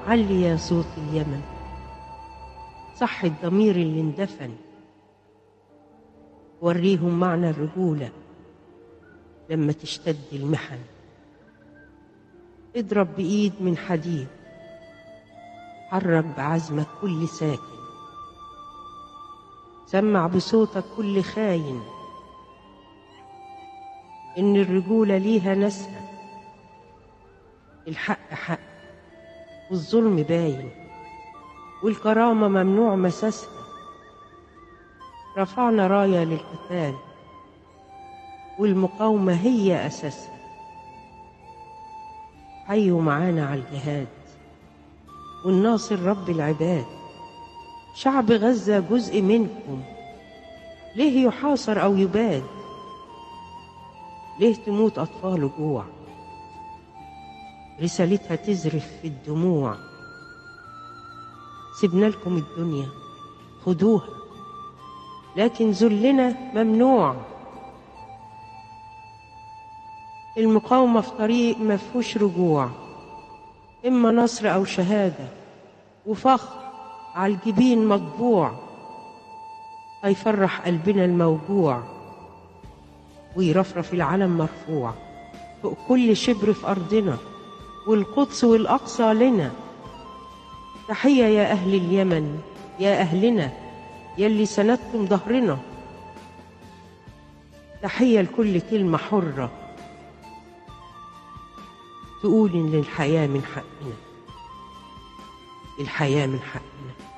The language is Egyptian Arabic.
علي يا صوت اليمن صح الضمير اللي اندفن وريهم معنى الرجولة لما تشتد المحن اضرب بإيد من حديد حرك بعزمك كل ساكن سمع بصوتك كل خاين إن الرجولة ليها ناسها الحق حق والظلم باين والكرامة ممنوع مساسها رفعنا راية للقتال والمقاومة هي أساسها حيوا معانا على الجهاد والناصر رب العباد شعب غزة جزء منكم ليه يحاصر أو يباد ليه تموت أطفال جوع رسالتها تزرف في الدموع سيبنا لكم الدنيا خدوها لكن ذلنا ممنوع المقاومة في طريق ما فيهوش رجوع إما نصر أو شهادة وفخر على الجبين مطبوع هيفرح قلبنا الموجوع ويرفرف العلم مرفوع فوق كل شبر في أرضنا والقدس والأقصى لنا تحية يا أهل اليمن يا أهلنا يلي سندتم ظهرنا تحية لكل كلمة حرة تقول إن الحياة من حقنا الحياة من حقنا